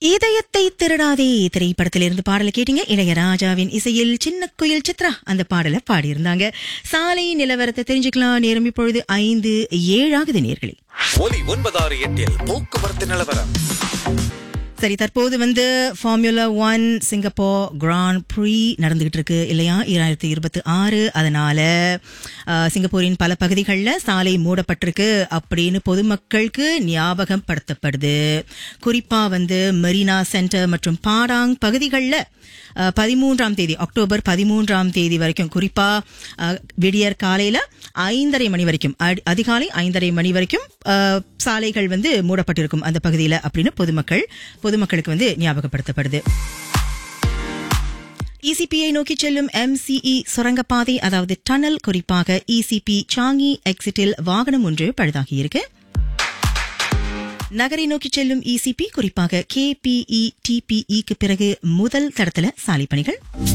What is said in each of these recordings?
இதயத்தை திருடாதே திரைப்படத்திலிருந்து பாடலை கேட்டீங்க இளையராஜாவின் இசையில் சின்ன குயில் சித்ரா அந்த பாடலை பாடியிருந்தாங்க சாலை நிலவரத்தை தெரிஞ்சுக்கலாம் நேரம் இப்பொழுது ஐந்து ஏழாகுது நேர்களே ஒலி ஒன்பதாறு எட்டில் போக்குவரத்து நிலவரம் சரி தற்போது வந்து formula one Singapore grand prix நடந்துகிட்டு இருக்கு இல்லையா இரண்டாயிரத்தி இருபத்தி ஆறு அதனால அஹ், சிங்கப்பூரின் பல பகுதிகளில் சாலை மூடப்பட்டிருக்கு அப்படின்னு பொதுமக்களுக்கு ஞாபகம் படுத்தப்படுது குறிப்பா வந்து மெரினா சென்டர் மற்றும் பாடாங் பகுதிகளில் பதிமூன்றாம் தேதி அக்டோபர் பதிமூன்றாம் தேதி வரைக்கும் குறிப்பா அஹ், விடியற் காலையில ஐந்தரை மணி வரைக்கும் அடி- அதிகாலை ஐந்தரை மணி வரைக்கும் அஹ், சாலைகள் வந்து மூடப்பட்டிருக்கும் அந்த பகுதியில் அப்படின்னு பொதுமக்கள் பொதுமக்களுக்கு வந்து ஞாபகப்படுத்தப்படுது இசிபியை நோக்கி செல்லும் எம்சிஇ சுரங்கப்பாதை அதாவது டனல் குறிப்பாக இசிபி சாங்கி எக்ஸிட்டில் வாகனம் ஒன்று பழுதாகியிருக்கு நகரை நோக்கி செல்லும் இசிபி குறிப்பாக கேபிஇ டிபிஇக்கு பிறகு முதல் தடத்துல சாலை பணிகள்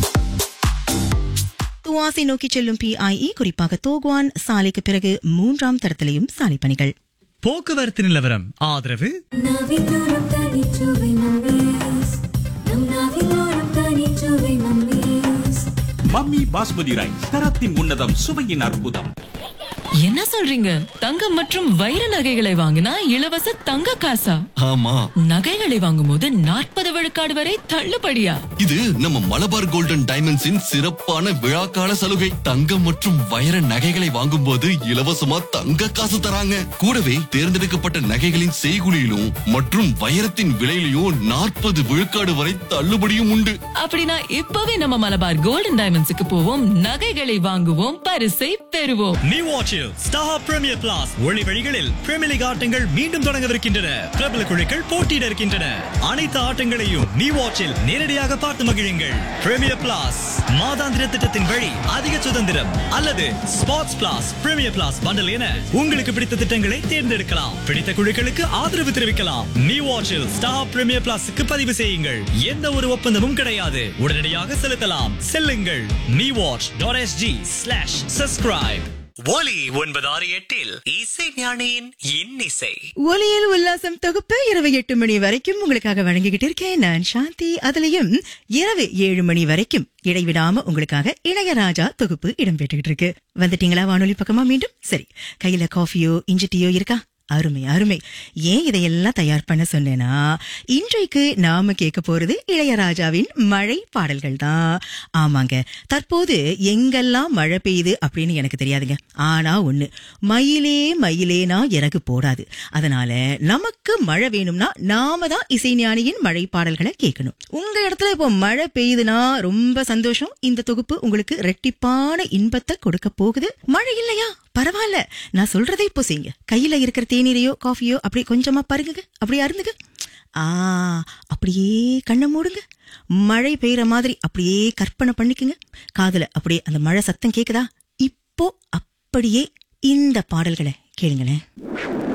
துவாசை நோக்கி செல்லும் பிஐஇ குறிப்பாக தோகுவான் சாலைக்கு பிறகு மூன்றாம் தடத்திலையும் சாலை பணிகள் போக்குவரத்து நிலவரம் ஆதரவு நாவிலோரம் தனிச்சுவை மம்மீஸ் நம் நாவிலோரம் தனிச்சுவை மம்மீஸ் மம்மி பாஸ்மதி ரைஸ் தரத்தின் உன்னதம் சுவையின் அற்புதம் என்ன சொல்றீங்க தங்கம் மற்றும் வைர நகைகளை வாங்கினா இலவச தங்க காசா ஆமா நகைகளை வாங்கும்போது நாற்பது விழுக்காடு வரை தள்ளுபடியா இது நம்ம மலபார் கோல்டன் டைமண்ட்ஸின் சிறப்பான விழாக்கால சலுகை தங்கம் மற்றும் வைர நகைகளை வாங்கும்போது இலவசமா தங்க காசு தராங்க கூடவே தேர்ந்தெடுக்கப்பட்ட நகைகளின் செய்குலியிலும் மற்றும் வைரத்தின் விலையிலும் நாற்பது விழுக்காடு வரை தள்ளுபடியும் உண்டு அப்படின்னா இப்பவே நம்ம மலபார் கோல்டன் டைமண்ட்ஸுக்கு போவோம் நகைகளை வாங்குவோம் பரிசை பெறுவோம் நீ வாட்சில் ஸ்டார் பிரீமியர் பிளாஸ் ஒளி வழிகளில் பிரீமியர் லீக் ஆட்டங்கள் மீண்டும் தொடங்கவிருக்கின்றன பிரபல குழுக்கள் போட்டியிட இருக்கின்றன அனைத்து ஆட்டங்களையும் நீ வாட்சில் நேரடியாக பார்த்து மகிழுங்கள் பிரீமியர் பிளாஸ் மாதாந்திர திட்டத்தின் வழி அதிக சுதந்திரம் அல்லது sports plus premier plus bundle என உங்களுக்கு பிடித்த திட்டங்களை தேர்ந்தெடுக்கலாம் பிடித்த குழுக்களுக்கு ஆதரவு தெரிவிக்கலாம் நீ வாட்சில் ஸ்டார் பிரீமியர் பிளாஸுக்கு பதிவு செய்யுங்கள் எந்த ஒரு ஒப்பந்தமும் கிடையாது உடனடியாக செலுத்தலாம் செல்லுங்கள் me watch dot SG slash subscribe Oli ஒன்பது ஆறு எட்டில் இசை ஞானியின் இன்னிசை ஒலியில் உல்லாசம் தொகுப்பு இரவு எட்டு மணி வரைக்கும் உங்களுக்காக வழங்கிக்கிட்டு இருக்கேன் நான் சாந்தி அதுலயும் இரவு ஏழு மணி வரைக்கும் இடைவிடாம உங்களுக்காக இளையராஜா தொகுப்பு இடம்பெற்றுகிட்டு இருக்கு வந்துட்டீங்களா வானொலி பக்கமா மீண்டும் சரி கையில காஃபியோ இஞ்சி டீயோ இருக்கா அருமை அருமை ஏன் இதையெல்லாம் தயார் பண்ண சொன்னேன்னா இன்றைக்கு நாம கேட்க போறது இளையராஜாவின் மழை பாடல்கள் தான் ஆமாங்க தற்போது எங்கெல்லாம் மழை பெய்யுது அப்படின்னு எனக்கு தெரியாதுங்க ஆனா ஒண்ணு மயிலே மயிலேனா இறகு போடாது அதனால நமக்கு மழை வேணும்னா நாம தான் இசைஞானியின் மழை பாடல்களை கேட்கணும் உங்க இடத்துல இப்போ மழை பெய்யுதுன்னா ரொம்ப சந்தோஷம் இந்த தொகுப்பு உங்களுக்கு ரெட்டிப்பான இன்பத்தை கொடுக்க போகுது மழை இல்லையா பரவாயில்ல நான் சொல்றதை இப்போ செய்யுங்க கையில இருக்கிற தேநீரையோ காஃபியோ அப்படியே கொஞ்சமா பருகுங்க அப்படியே அருந்துங்க ஆ அப்படியே கண்ணை மூடுங்க மழை பெய்யற மாதிரி அப்படியே கற்பனை பண்ணிக்குங்க காதுல அப்படியே அந்த மழை சத்தம் கேக்குதா இப்போ அப்படியே இந்த பாடல்களை கேளுங்களேன்